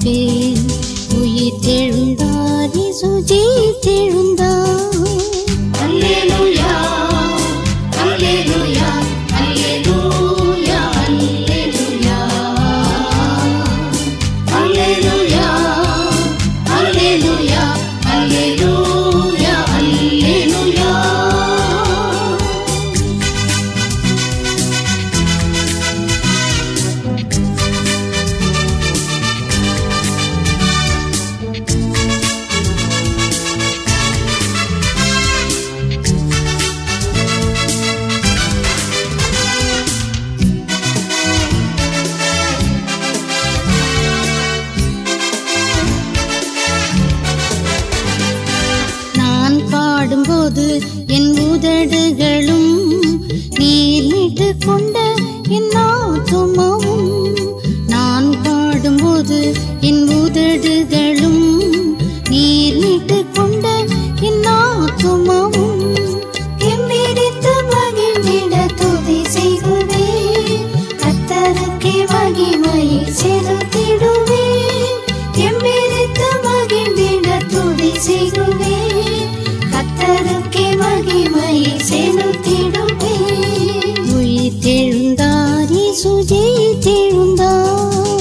துதிப்பேன் உயிர் தெழுந்தார் இயேசு ஜெயித்தெழுந்தார் அல்லேலூயா அல்லேலூயா அல்லேலூயா அல்லேலூயா அல்லேலூயா அல்லேலூயா அல்லேலூயா அல்லேலூயா நான் பாடும்போது என் உதடுகளும் நீர்மிட்டு கொண்ட என் ஆத்துமாவும் நான் பாடும்போது என் உதடுகளும் நீர்மிட்டு கொண்ட என் ஆத்துமாவும் எம்மிடித்து மகிழ்ந்திட துதி செய்குவே கத்தருக்கே மகிமையை செலுத்திடுவே எம்மிடித்து மகிழ்ந்திட துதி செய்குவே கத்தருக்கே மகிமையை செலுத்திடுவே உயிர் தெழுந்தார் இயேசு ஜெயித்தெழுந்தார்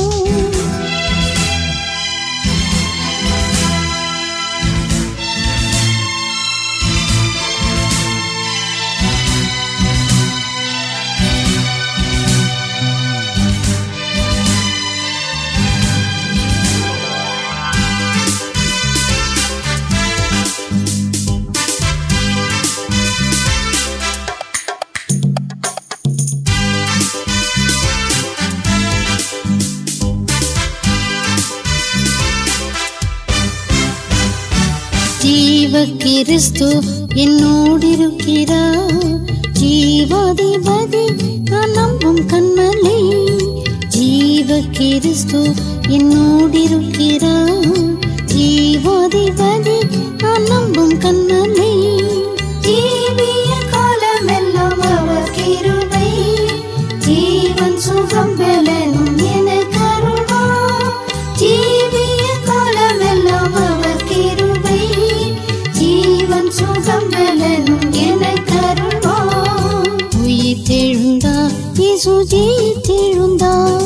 ஜீவ கிறிஸ்து என்னோடிருக்கிறார் ஜீவாதிபதி நான் நம்பும் கண்மலை ஜீவ கிறிஸ்து என்னோடிருக்கிறார் ஜீவாதிபதி நான் நம்பும் கண்மலை ஜீவிய காலமெல்லாம் அவர் கிருபை ஜீவன் சுகம் பெலனும் என கருணா ஜீவிய காலமெல்லாம் அவர் கிருபை ஜீவன் சுகம் பெலனும் என கருணா உயிர் தெழுந்தார் இயேசு ஜெயித்தெழுந்தார்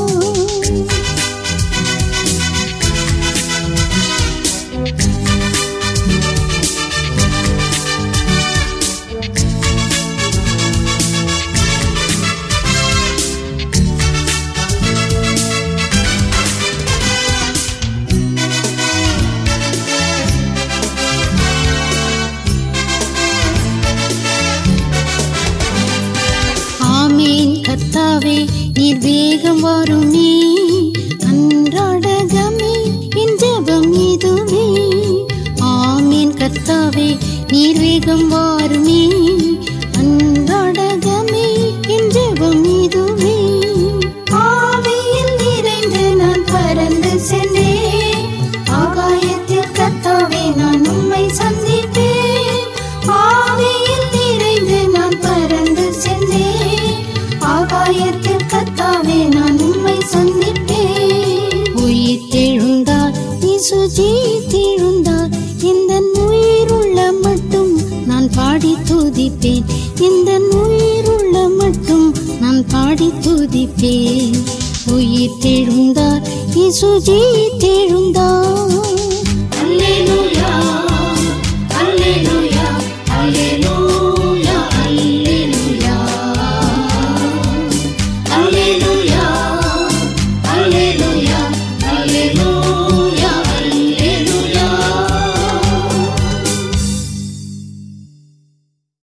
ஆமீன் கர்த்தாவே நீர் வேகம் வருமே அன்றாடகமே என் ஜெபம் இதுவே ஆமீன் கர்த்தாவே நீர் வேகம் வாருமே அன்றாடகமே என் ஜெபம் இதுவே ஆவியில் நிறைந்து நான் பறந்து சென்றேன் ஆகாயத்தில் கத்தாவே நான் உம்மை சந்திப்பேன் ஆவியில் நிறைந்து நான் பறந்து சென்றேன் ஆகாயத்தில் கத்தாவே நான் உம்மை சந்திப்பேன் உயிர் தெழுந்தார் இயேசு ஜெயித்தெழுந்தார் இந்த உயிருள்ள மட்டும் நான் பாடி துதிப்பேன் இந்த உயிருள்ள மட்டும் நான் பாடி துதிப்பேன் உயிர் தெழுந்தார் இயேசு ஜெயித்தெழுந்தார் அல்லேலூயா அல்லேலூயா